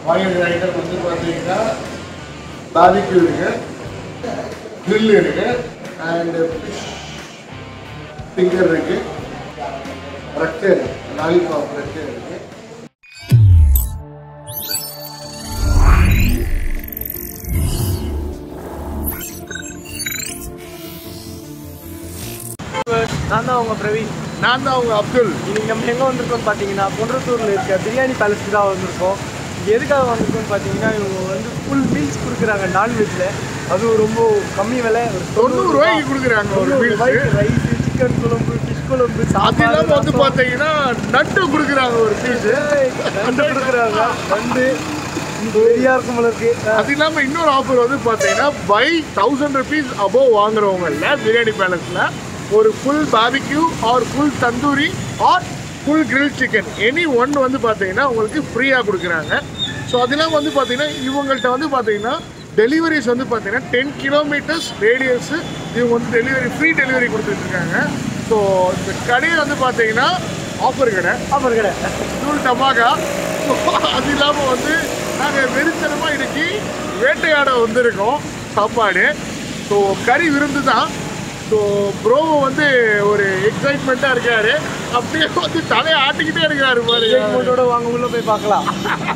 வாங்கியிருக்கிற item வந்து பார்த்தீங்கன்னா பாதிக்கு இருக்கு grill இருக்கு அண்ட் ஃபிஷ் ஃபிங்கர் இருக்கு ரெக்கை லாலிபாப் ரெக்கை இருக்கு நான் தான் உங்க பிரவீன் நான் தான் அவங்க அப்துல் இன்னைக்கு நம்ம எங்கே வந்திருக்கோம்னு பார்த்தீங்கன்னா குன்றத்தூரில் இருக்க பிரியாணி பேலஸ்க்கு தான் வந்திருக்கோம் இங்கே எதுக்காக வந்திருக்கோம்னு பார்த்தீங்கன்னா இவங்க வந்து ஃபுல் மீல்ஸ் கொடுக்குறாங்க நான்வெஜ்ஜில் அதுவும் ரொம்ப கம்மி விலை ஒரு தொண்ணூறு ரூபாய்க்கு கொடுக்குறாங்க ஒரு மீல்ஸ் ரைஸ் சிக்கன் குழம்பு ஃபிஷ் குழம்பு அது சாப்பாடு இல்லாம வந்து ரசம். பார்த்தீங்கன்னா நட்டு கொடுக்குறாங்க ஒரு பீஸ் ஏய், நண்டு கொடுக்குறாங்க நண்டு பெரியா இருக்கும் போல இருக்கு அது இல்லாம இன்னொரு ஆஃபர் வந்து பார்த்தீங்கன்னா பை தௌசண்ட் ருபீஸ் அபோவ் வாங்குறவங்கல்ல பிரியாணி பேலஸ்ல ஒரு full barbecue or full tandoori or full grill chicken any one வந்து பார்த்தீங்கன்னா உங்களுக்கு ஃப்ரீயாக கொடுக்குறாங்க ஸோ அது இல்லாமல் வந்து பார்த்தீங்கன்னா இவங்கள்ட்ட வந்து பார்த்தீங்கன்னா டெலிவரிஸ் வந்து பார்த்தீங்கன்னா டென் கிலோமீட்டர்ஸ் ரேடியஸு இவங்க வந்து டெலிவரி ஃப்ரீ டெலிவரி கொடுத்துட்ருக்காங்க ஸோ இந்த கடையை வந்து பார்த்தீங்கன்னா ஆஃபர் கடை அப்புறம் கடை தூள் டமாகா அது இல்லாமல் வந்து நாங்கள் வெறித்தனமாக இன்னைக்கு வேட்டையாட வந்திருக்கோம் சாப்பாடு ஸோ கறி விருந்து தான் ஸோ ப்ரோ வந்து ஒரு எக்ஸைட்மெண்ட்டாக இருக்காரு அப்படியே வந்து தலையை ஆட்டிக்கிட்டே இருக்காரு பாருங்க மூட்டோட வாங்க உள்ள போய் பார்க்கலாம்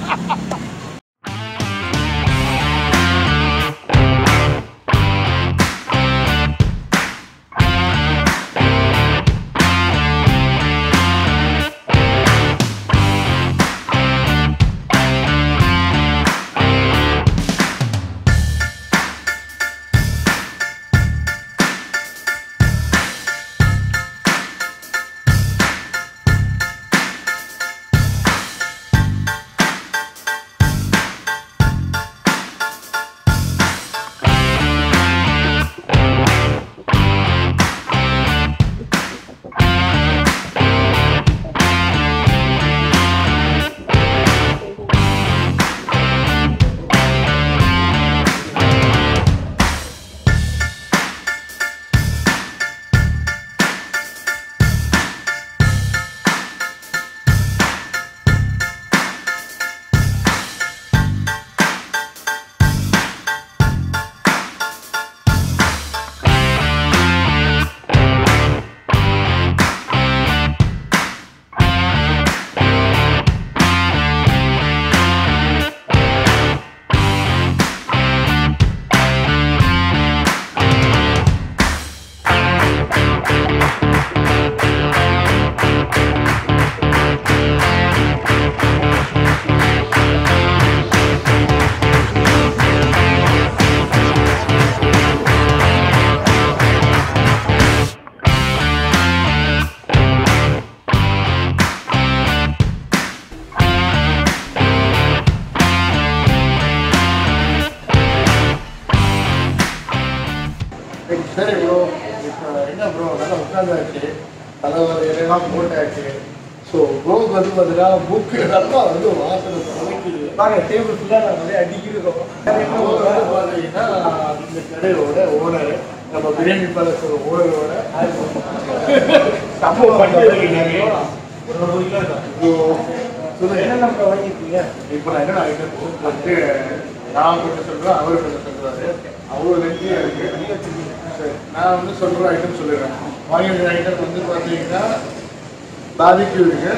சரி ப்ரோ இப்போ என்ன ப்ரோ நல்லா உட்காந்தாச்சு தலைவர் எல்லாம் போட்டாச்சு ஸோ ப்ரோக்கு வந்து பார்த்தீங்கன்னா புக்கு நல்லா வந்து வாசனை சமைக்குது வாங்க டேபிள் ஃபுல்லாக நான் நிறைய அடிக்கிறோம் அவர் வந்து பார்த்தீங்கன்னா இந்த கடையோட ஓனர் நம்ம பிரியாணி பேலஸோட ஓனரோட சம்பவம் பண்ணிருக்கீங்க. இப்போ சொல்லுங்க என்னென்ன வாங்கியிருக்கீங்க இப்போ நான் என்ன ஐட்டம் வந்து நான் கொஞ்சம் சொல்கிறேன் அவர் கொஞ்சம் சொல்கிறாரு அவ்வளோ லென்த்தியாக இருக்கு சரி நான் வந்து சொல்கிற ஐட்டம் சொல்லிடுறேன் வாங்கியிருக்கிற ஐட்டம் வந்து பார்த்தீங்கன்னா பாதிக்கு இருக்கு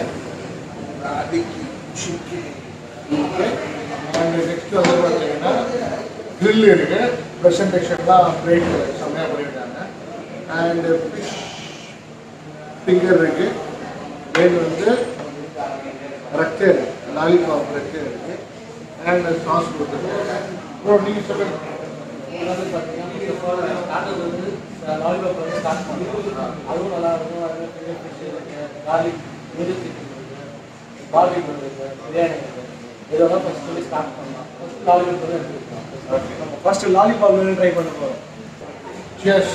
ஓகே அண்ட் நெக்ஸ்ட் வந்து பார்த்தீங்கன்னா grill இருக்கு ப்ரெசன்டேஷன்லாம் பிளேட் செம்மையாக பண்ணியிருக்காங்க அண்ட் ஃபிஷ் ஃபிங்கர் இருக்கு தென் வந்து ரெக்கை இருக்கு லாலிபாப் ரெக்கை இருக்கு அண்ட் சாஸ் கொடுத்துருக்காங்க ப்ரோ நீங்கள் சொல்லுங்க ஸ்டார்டர் வந்து லாலிபாப் வந்து ஸ்டார்ட் பண்ணுவோம் அதுவும் நல்லா இருக்கும் அது ஃபிங்கர் ஃபிஷ் இருக்கு கார்லிக் மிரு சிக்கன் இருக்கு பார்பிக் இருக்கு பிரியாணி இருக்கு இதெல்லாம் ஃபர்ஸ்ட் சொல்லி ஸ்டார்ட் பண்ணலாம் ஃபர்ஸ்ட் லாலிபாப் வந்து எடுத்துக்கலாம் நம்ம ஃபர்ஸ்ட் லாலிபாப் வந்து ட்ரை பண்ண போகிறோம் Cheers.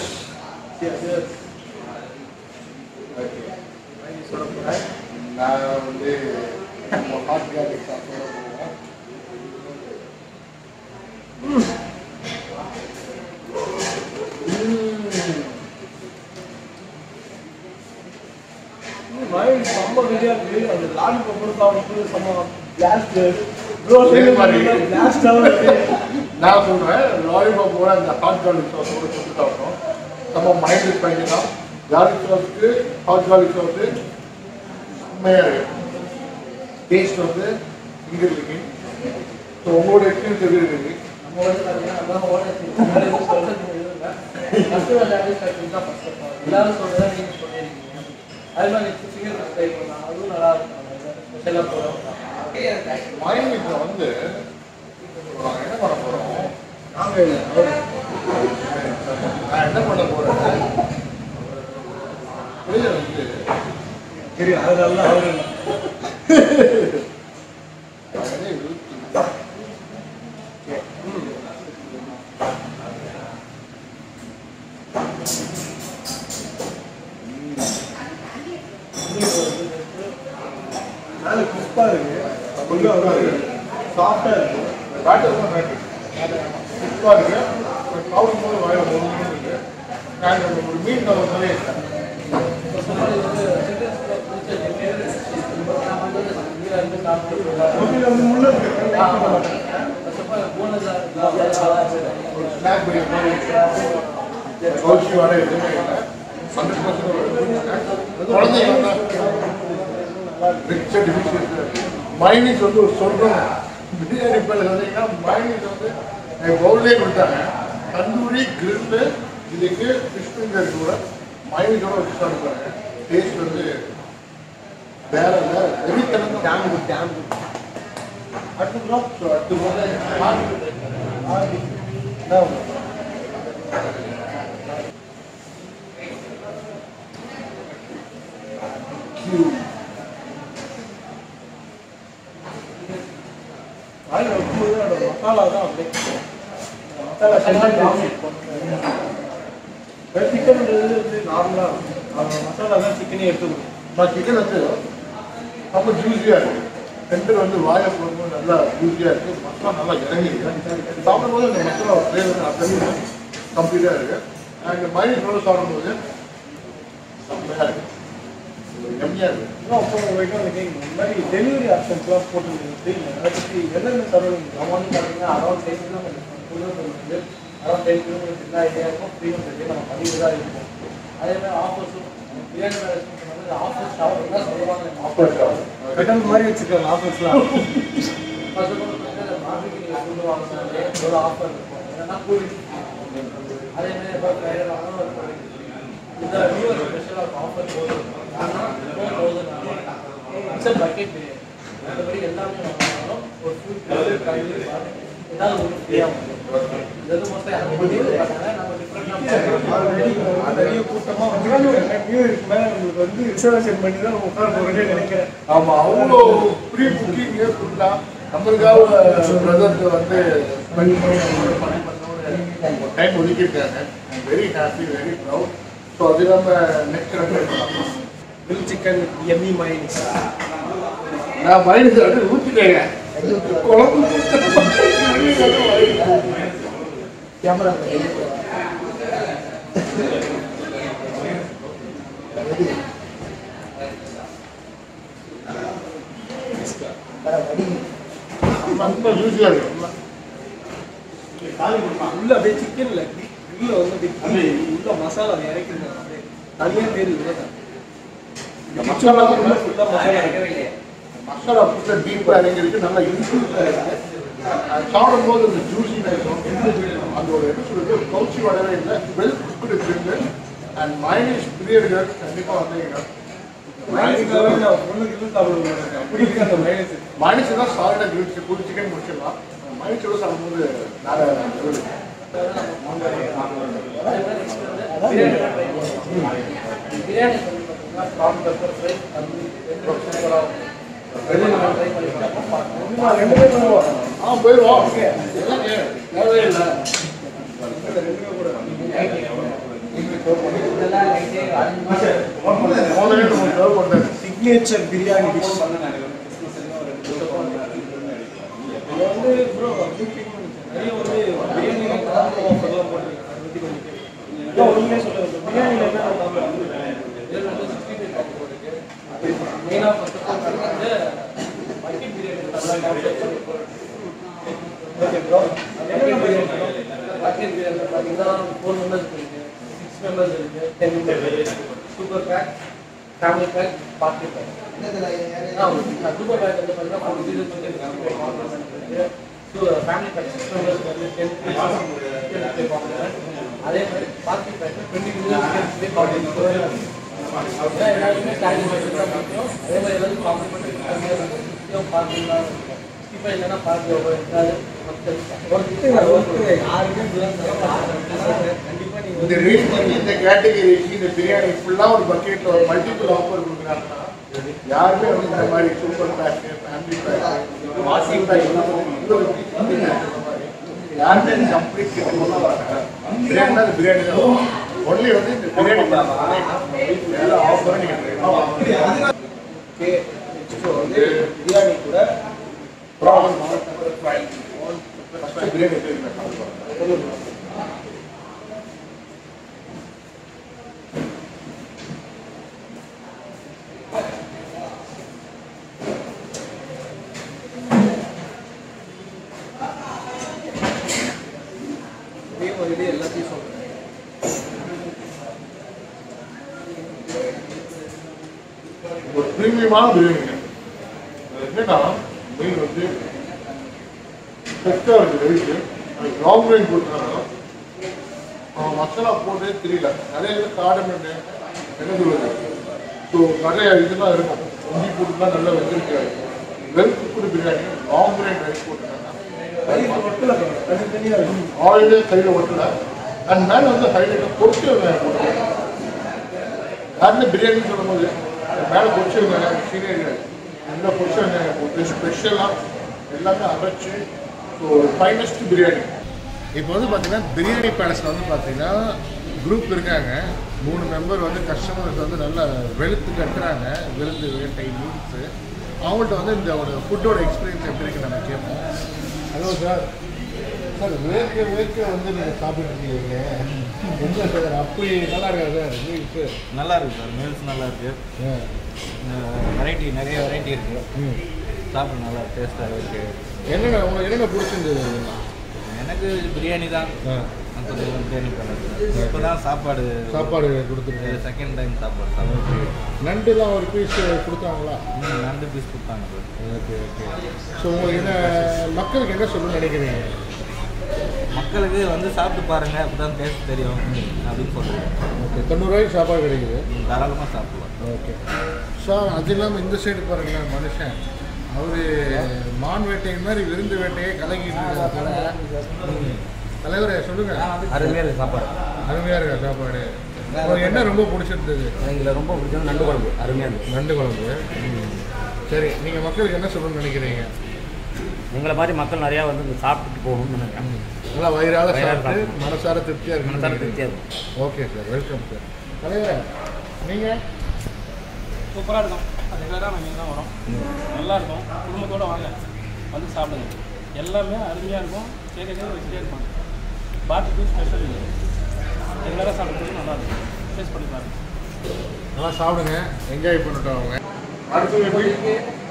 சொல்ல போகிறேன் நான் வந்து ஹாட் கார்லிக் சாப்பிட போவோம் மயில் செம்ம வெளியாக இருக்குது அந்த லாலிபாப் சாப்பிட்டு செம்ம கேஸ் அதே மாதிரி நான் சொல்றேன் லாலிபாப்போட அந்த ஹாட் கார்லிக் சாஸோட சுட்டு சாப்பிட்டோம் நம்ம மைண்ட் பண்ணிக்கலாம் கார்லிக் சாஸ்க்கு ஹாட் கார்லிக் சாஸ் செம்மையாக இருக்கு டேஸ்ட் வந்து இங்கே இருக்கு ஸோ உங்களோட எக்ஸ்பீரியன்ஸ் எப்படி இருக்கு நம்ம வந்து பார்த்தீங்கன்னா நம்ம ஓனர் முன்னாடி எதுவும் சொல்றது எதுவும் இல்லை கஸ்டமர் சாட்டிஸ்ஃபேக்ஷன் தான் ஃபர்ஸ்ட் ஆஃப் ஆல் எல்லாரும் சொல்றதா நீங்கள் சொல்லியிருக்கீங்க அது மாதிரி நெக்ஸ்ட் சிக்கன் ட்ரை பண்ணலாம் அதுவும் நல்லா இருக்கும் ஸ்பெஷலாக போகிறோம் மைண்ட் வந்து நாங்கள் என்ன பண்ண போகிறோம் நாங்கள் நான் என்ன பண்ண போகிறேன் வெளியே வந்து தெரியும் அதனால அவரு அதே ஊத்தி. மேலே கிறிஸ்பாக இருக்கு உள்ள வந்து சாஃப்டாக இருக்கு பேட்டர் தான் பேட்டர் கிறிஸ்பாக இருக்கு சாப்பிடும் போது வாயில பொருள் இருக்கு நான் அந்த ஒரு மீன் நம்ம சொல்லி ரொட்டியில் வந்து முள்ள இருக்கு ஒரு ஸ்நாக் பிரியாணி கவுச்சி வடை எதுவுமே இல்லை ஹண்ட்ரட் பர்சன்ட் குழந்தைங்க ரிச் டிஃபிஷியன்ஸ் மைனீஸ் வந்து ஒரு சொல்கிறோம் பிரியாணி பேர் வந்தீங்கன்னா மைனீஸ் வந்து என் பவுல்லே கொடுத்தாங்க தந்தூரி கிரில்லு இதுக்கு ஃபிஷ் ஃபிங்கர் கூட மைனீஸோட வச்சு சாப்பிடுறாங்க டேஸ்ட் வந்து வேற வேற வெறித்தனம் டேம் டேம் அடுத்து ப்ரோ ஸோ அடுத்து போது வாயில் வைக்கும்போது அதோட மசாலா தான் அப்படியே மசாலா செஞ்சு டாமினேட் பண்ணுறேன் சிக்கன்ன்றது வந்து நார்மலாக இருக்கும் அதோட மசாலா தான் சிக்கனே எடுத்துக்கணும் நான் சிக்கன் வந்து ரொம்ப ஜூஸியாக இருக்கு சென்டர் வந்து வாயை போடும்போது நல்லா ஜூஸியாக இருக்கு மசாலா நல்லா இறங்கி இருக்கு சாப்பிடும்போது அந்த மசாலா ஃப்ளேவர் அப்படியே கம்ப்ளீட்டாக இருக்கு அண்ட் மைனஸோட சாப்பிடும்போது செம்மையாக இருக்கு எம்மியாக இருக்கு இன்னும் அப்போ வரைக்கும் அந்த கேட்கணும் இந்த மாதிரி டெலிவரி ஆப்ஷன்ஸ்லாம் போட்டுருக்கு தெரியல அதை பற்றி எந்தெந்த சரௌண்டிங் நம்ம வந்து பார்த்தீங்கன்னா அரௌண்ட் டென் கிலோமீட்டர் கிலோமீட்டர் வந்து அரௌண்ட் டென் கிலோமீட்டர் எல்லா ஏரியாவுக்கும் ஃப்ரீ வந்து நம்ம பண்ணிட்டு தான் இருக்கோம் அதே மாதிரி ஆஃபர்ஸும் பிரியாணி மேலே சொன்னது ஆஃபர்ஸ் ஷாப் தான் சொல்லுவாங்க ஆஃபர் பெட்டல் மாதிரி வச்சுருக்காங்க ஆஃபர்ஸ்லாம் ஃபர்ஸ்ட் ஆஃப் ஆல் வந்து மார்க்கெட்டிங் நீங்கள் ஃபுட்டு வாங்கினாலே ஒரு ஆஃபர் இருக்கும் என்னன்னா கூலி அதே மாதிரி இப்போ ஃப்ரைடே வாங்கினா ஒரு கூலி இந்த நியூ ஸ்பெஷலாக ஆஃபர் போதும் ஆனால் four thousand it's bucket biryani மற்றபடி எல்லாமே வாங்கினாலும் ஒரு ஃபுட் கையில் ஏதாவது ஒரு ஃப்ரீயாக வரும் இது வந்து மொத்தம் யாரும் பண்ணிட்டு இருக்காங்க நம்ம ஆல்ரெடி டிஃப்ரெண்டாக நிறைய கூட்டமாக வந்துருக்காங்க நியூ இயருக்கு மேலே நம்மளுக்கு வந்து ரிசர்வேஷன் பண்ணி தான் நம்ம உட்கார போகிறதே நினைக்கிறேன் ஆமா அவ்வளோ ப்ரீ புக்கிங் ஃபுல்லாக நம்மளுக்காக பிரதர்ஸ் வந்து ஸ்பெண்ட் பண்ணி நம்மளோட பண்ணி பண்ண ஒரு டைம் ஒதுக்கியிருக்காங்க very happy very proud so அது இல்லாமல் நெக்ஸ்ட் பண்ணலாம் கிரில் சிக்கன் எம்மி மைன்ஸ் நான் மைனஸ் வந்து ஊற்றிட்டேங்க குழம்பு கேமரா ரொம்ப ஜூஸியாக இருக்கு உள்ள அப்படியே சிக்கன்ல கிரில்ல வந்து அப்படியே கிரில் உள்ள மசாலா இறக்கிருக்காங்க அப்படியே தனியாக தெரியுது உள்ளதான். இந்த மசாலா உள்ள ஃபுல்லாக மசாலா இருக்கு. மசாலா ஃபுல்லாக டீப்பாக இறங்கிருக்கு நல்லா இன்ஃப்ளூஸாக இருக்கு அது சாப்பிடும்போது அந்த ஜூசினஸும் அந்த ஒரு என்ன சொல்றது ஒரு கவுச்சி வடவே இல்லை வெல் குக்குடு இருக்கு அண்ட் மைனஸ் பீரியட்கள் கண்டிப்பாக வந்தீங்கன்னா மைனஸ்க்காக நான் ஒண்ணு கிரில் சாப்பிடுவேன் அப்படி இருக்கு அந்த மைனஸ் மைனஸ் தான் சால்ட்டாக கிரில் புது சிக்கன் முடிச்சிடலாம் மைனஸோட சாப்பிடும்போது வேற level. பிரியாணி சொல்லி பார்த்தீங்கன்னா ப்ரான் பெப்பர் ஃப்ரை அது ரெண்டு சூப்பராக ட்ரை பண்ணி பார்ப்போம் ரெண்டுமே பண்ணுவோம் ஆ போயிடுவோம் இல்லைங்க தேவையே இல்லை இதெல்லாம் லைட்டே அஞ்சு போனே நம்ம சர்வ் பண்ணுறது சிக்னேச்சர் பிரியாணி டிஷ் இது வந்து ப்ரோ நிறைய வந்து பிரியாணியில் கலந்து ஆஃபர்லாம் போட்டிருக்காங்க அதை பற்றி கொஞ்சம் கேட்குறேன் ஒன்றுமே சொல்லுங்கள் பிரியாணியில் என்ன ஆஃபர் இதில் வந்து சிக்ஸ்டி ஃபைவ் காம்போ இருக்கு மெயினாக ஃபர்ஸ்ட் ஆஃப் ஆல் வந்து பக்கெட் பிரியாணி நல்லா combo okay bro bucket biryani bucket biryani பார்த்தீங்கன்னா ஃபோர் மெம்பர்ஸ் இருக்கு சிக்ஸ் மெம்பர்ஸ் இருக்கு ten members super pack family pack party pack super pack வந்து பார்த்தீங்கன்னா ஃபோர் பீசஸ் இருக்கு so family pack six members வந்து டென் பீசஸ் அதே மாதிரி party pack twenty pieces party எல்லாருமே ஸ்டாண்டிங் தான் பிடிக்கும் அதே மாதிரி எல்லாரும் காம்ப்ளிமெண்ட் பார்க்கிங்லாம் இருக்கும் இப்போ இல்லைன்னா பார்ட்டி ஓவர் இருக்காது இந்த ரேஞ்சுக்கு இந்த கேட்டகரிக்கு இந்த பிரியாணி ஃபுல்லாக ஒரு பக்கெட்டில் ஒரு மல்டிபிள் ஆஃபர் கொடுக்குறாங்கன்னா யாருமே வந்து இந்த மாதிரி super pack family pack washing pack யாருமே இந்த கம்ப்ளீட் பிரியாணி தான் பிரியாணி தான் ஒன்லி வந்து இந்த பிரியாணி எல்லாம் ஆஃபர் நீங்கள் பிரியாணி கூட ப்ராப்ளம் ஃபஸ்ட்டு பிரியாணி எப்படி இருக்கு இதே மாதிரி எல்லாத்தையும் சொல்றேன் ஒரு ப்ரீமியமான பிரியாணிங்க அது என்னன்னா மீன் வந்து ஃப்ரெஷ்ஷாக இருக்குது வெயிட்டு அது லாங் ரைன் கொடுத்தாங்க அவன் மசாலா போட்டே தெரியல நிறைய இது காடமெண்ணு என்ன சொல்லுது ஸோ நிறைய இதெல்லாம் இருக்கும் இஞ்சி போட்டுலாம் நல்லா வச்சிருக்காரு well cooked biryani long grain rice போட்டுருக்காங்க தனித்தனியாக இருக்கும் ஆயிலே கையில் ஒட்டல அண்ட் மேலே வந்து ஹைலைட்டாக பொரிச்சு வெங்காயம் போட்டுருக்காங்க யாருமே பிரியாணி சொல்லும்போது மேலே பொரிச்சு வெங்காயம் சீனியர் இந்த பொரிச்சு வெங்காயம் போட்டு ஸ்பெஷலாக எல்லாமே அரைச்சி ஸோ ஒரு ஃபைனஸ்ட் பிரியாணி இப்போ வந்து பார்த்தீங்கன்னா பிரியாணி பேலஸில் வந்து பார்த்தீங்கன்னா குரூப் இருக்காங்க மூணு மெம்பர் வந்து கஸ்டமர்ஸ் வந்து நல்லா வெளுத்து கட்டுறாங்க விருந்து வேட்டை மீல்ஸு அவங்கள்ட்ட வந்து இந்த ஒரு ஃபுட்டோட எக்ஸ்பீரியன்ஸ் எப்படி இருக்குன்னு நம்ம கேட்போம் ஹலோ சார் சார் வேர்க்க வேர்க்க வந்து நீங்கள் சாப்பிட்டுருக்கீங்க என்ன சார் அப்படி நல்லா இருக்கா சார் மீல்ஸு நல்லா இருக்கு சார் மீல்ஸ் நல்லா இருக்கு வெரைட்டி நிறைய வெரைட்டி இருக்கு ம் சாப்பிட நல்லா டேஸ்டாக இருக்கு என்னென்ன உங்களுக்கு என்னென்ன பிடிச்சிருந்தது எனக்கு பிரியாணி தான் ஆ, நான் கொஞ்சம் பிரியாணி பண்ணுறேன் இப்போ தான் சாப்பாடு சாப்பாடு கொடுத்துருக்கேன் செகண்ட் டைம் சாப்பாடு சாப்பிட்டு நண்டுலாம் ஒரு பீஸ் கொடுத்தாங்களா ம் நண்டு பீஸ் கொடுத்தாங்க சார் ஓகே ஓகே ஸோ உங்களுக்கு என்ன மக்களுக்கு என்ன சொல்லணும்னு நினைக்கிறீங்க மக்களுக்கு வந்து சாப்பிட்டு பாருங்க அப்போ தான் டேஸ்ட் தெரியும் அப்படின்னு சொல்லுவேன் ஓகே தொண்ணூறுரூவாய்க்கு சாப்பாடு கிடைக்குது தாராளமாக சாப்பிடலாம் ஓகே சார் அது இல்லாமல் இந்த சைடு பாருங்களேன் மனுஷன் அவரு மான் வேட்டை மாதிரி விருந்து வேட்டையே கலங்கிட்டு இருக்காரு தலைவரே சொல்லுங்க அருமையாக இருக்குது சாப்பாடு அருமையா இருக்கா சாப்பாடு உங்களுக்கு என்ன ரொம்ப பிடிச்சிருந்தது எங்களுக்கு ரொம்ப பிடிச்சது நண்டு குழம்பு அருமையாக இருந்துச்சு நண்டு குழம்பு சரி நீங்கள் மக்களுக்கு என்ன சொல்லணும்னு நினைக்கிறீங்க எங்களை மாதிரி மக்கள் நிறையா வந்து இங்க சாப்பிட்டுட்டு போகணும்னு நினைக்கிறேன் நல்லா வயிறார வயிறார சாப்பிட்டு சாப்பிட்டு. மனசார திருப்தியாக மனசார இருக்கு திருப்தியாக இருக்கும் ஓகே சார் வெல்கம் சார் தலைவரே நீங்கள் சூப்பராக இருக்கும் அது ரெகுலராக நம்ம இங்கே தான் வரோம் நல்லா இருக்கும் குடும்பத்தோடு வாங்க வந்து சாப்பிடுங்க எல்லாமே அருமையாக இருக்கும் கேட்க கேட்க வச்சுட்டே இருப்பாங்க பாட்டுக்கு ஸ்பெஷல் இல்லை ரெகுலராக சாப்பிட்றது நல்லா இருக்கும் டேஸ்ட் பண்ணி பாருங்க நல்லா சாப்பிடுங்க என்ஜாய் பண்ணட்டும் அவங்க அடுத்தது எப்படி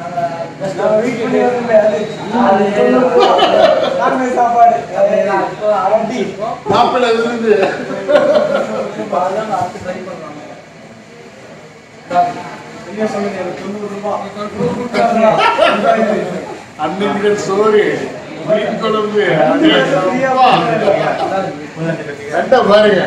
சாப்பாடு மாப்பிள்ளை இருந்து ட்ரை பண்ணுவாங்க என்ன சொல்லுங்க எனக்கு தொண்ணூறு ரூபாய் அன்னைக்கு சோறு மீன் குழம்பு அப்பா. நண்டை பாருங்க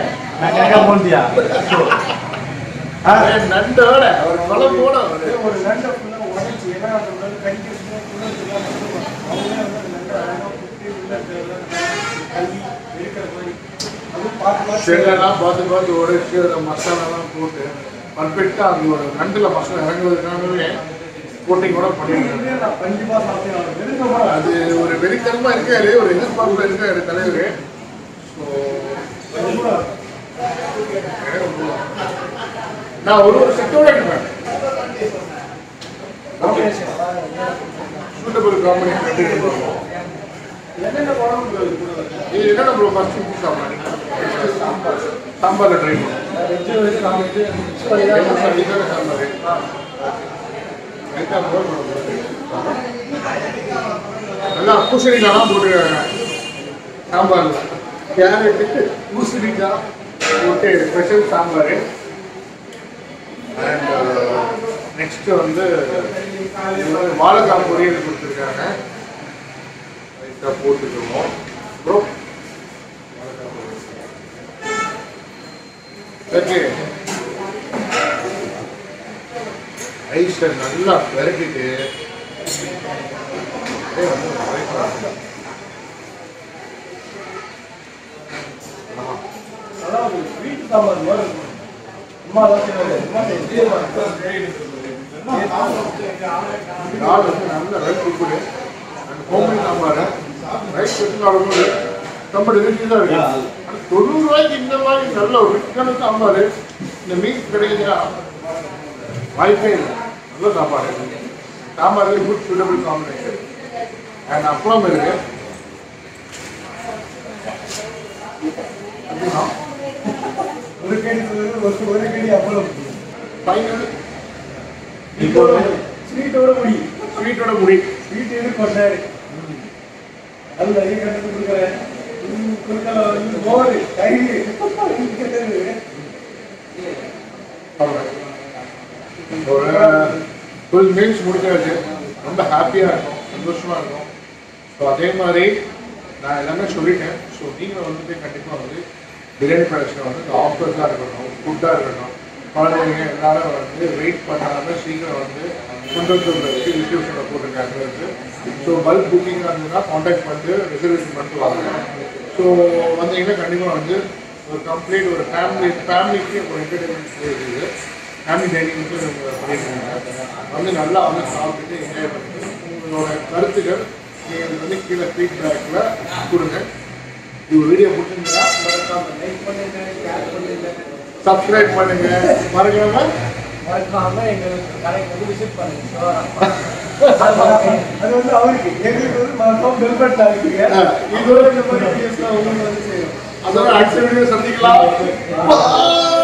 ஏய், நண்டோட ஒரு குழம்போட ஒரு ஒரு நண்டை ஃபுல்லாக உடச்சி என்ன சொல்றது கடிக்கிறதுக்கு ஃபுல்லாக தெரியாம அவங்களே வந்து அந்த நண்டை அழகாக குத்தி உள்ள கல்வி இருக்கிற மாதிரி அதுவும் பார்த்து பார்த்து செல்லெல்லாம் பார்த்து பார்த்து உடைச்சி அதில் மசாலாலாம் போட்டு பர்ஃபெக்டாக அந்த ஒரு நண்டில் மசாலா இறங்குவதற்காகவே கோட்டிங் கூட பண்ணியிருக்காங்க செய்யறதே நான் கண்டிப்பாக சாப்பிட்டேன் அவன் நெருங்கமாக அது ஒரு வெறித்தனமாக இருக்காரு ஒரு எதிர்பார்ப்பில் இருக்காரு தலைவர் ஸோ நான் ஒரு ஒரு செட்டோட இருப்பேன் ஓகே சூட்டபிள் காம்பினேஷன் கண்டிப்பாக என்னென்ன குழம்பு இது என்னென்ன ப்ரோ ஃபர்ஸ்ட் ஃபுட் சாப்பிட்றீங்க சாம்பார் சாம்பாரில் ட்ரை பண்ணுவோம் வெஜ்ஜு வந்து நான் வந்து மிக்ஸ் பண்ணி தான் சாம்பார் லைட்டாக போட நல்லா பூசணிக்காய்லாம் போட்டுருக்காங்க சாம்பாரில் கேரட்டு பூசணிக்காய் போட்டு ஸ்பெஷல் சாம்பார் அண்ட் நெக்ஸ்ட் வந்து இது வந்து வாழைக்காய் பொரியல் கொடுத்துருக்காங்க லைட்டாக போட்டுக்குவோம் ப்ரோ ஓகே ரைஸை நல்லா விரட்டிட்டு அப்படியே வந்து வதக்கலாம். ஆமா. அதான் ஒரு ஸ்வீட் சாம்பார் மாதிரி இருக்கும் அம்மா தான் செய்வாங்க அம்மா இறால் வந்து நல்ல ரைஸ் உப்புடு அந்த கோம்பி சாம்பார் ரைஸ் வச்சு சாப்பிடும்போது ரொம்ப டெலிஷியஸாக இருக்கு ஆனால் தொண்ணூறு ரூபாய்க்கு இந்த மாதிரி நல்ல ஒரு ரிச்சான சாம்பார் இந்த மீன் கிடைக்குதுன்னா வாய்ப்பே இல்லை நல்ல சாப்பாடு sambar good suitable combination and அப்பளம் இருக்கு அப்படின்னா ஒரு கேடி சொல்லுறது ஒரு ஒரு கேடி அப்பளம் ஃபைனல் ஸ்வீட்டோட ஸ்வீட்டோட முடி ஸ்வீட்டோட முடி ஸ்வீட் எது கொண்டாரு அது நிறைய கண்டு கொடுக்குறேன் கொடுக்கல மோர் தயிர் ஒரு ஃபுல் மீல்ஸ் முடிச்சாச்சு ரொம்ப ஹாப்பியாக இருக்கும் சந்தோஷமாக இருக்கும் ஸோ அதே மாதிரி நான் எல்லாமே சொல்லிட்டேன் ஸோ நீங்கள் வந்துட்டு கண்டிப்பாக வந்து பிரியாணி ப்ரொடக்ஷன் வந்து இந்த ஆஃபர்ஸாக இருக்கட்டும் ஃபுட்டாக இருக்கட்டும் குழந்தைங்க எல்லாரும் வந்து வெயிட் பண்ணாம சீக்கிரம் வந்து குன்றத்தூர்லேருந்து டிஸ்ட்ரிபியூஷனில் போட்டிருக்காங்க ஸோ பல்க் புக்கிங்காக இருந்ததுன்னா காண்டாக்ட் பண்ணிட்டு ரிசர்வேஷன் பண்ணிட்டு வாங்க ஸோ வந்தீங்கன்னா கண்டிப்பாக வந்து ஒரு கம்ப்ளீட் ஒரு ஃபேமிலி ஃபேமிலிக்கு ஒரு என்டர்டைன்மெண்ட் இருக்குது ஃபேமிலி டைனிங்க்கு பண்ணியிருக்காங்க வந்து நல்லா வந்து சாப்பிட்டுட்டு என்ஜாய் பண்ணிட்டு உங்களோட கருத்துக்கள் நீங்கள் வந்து கீழே ஃபீட்பேக்கில் கொடுங்க இது வீடியோ பிடிச்சிருந்தா மறக்காம லைக் பண்ணுங்க ஷேர் பண்ணுங்க சப்ஸ்கிரைப் பண்ணுங்க மறக்காம மறக்காம எங்க கடைக்கு வந்து விசிட் பண்ணுங்க அது வந்து அவருக்கு எங்களுக்கு வந்து மறக்காம பெல் பட்டன் அழுத்துங்க ஆ, இதோட இந்த மாதிரி videos எல்லாம் உங்களுக்கு வந்து சேரும் அதோட அடுத்த வீடியோ சந்திக்கலாம் Bye.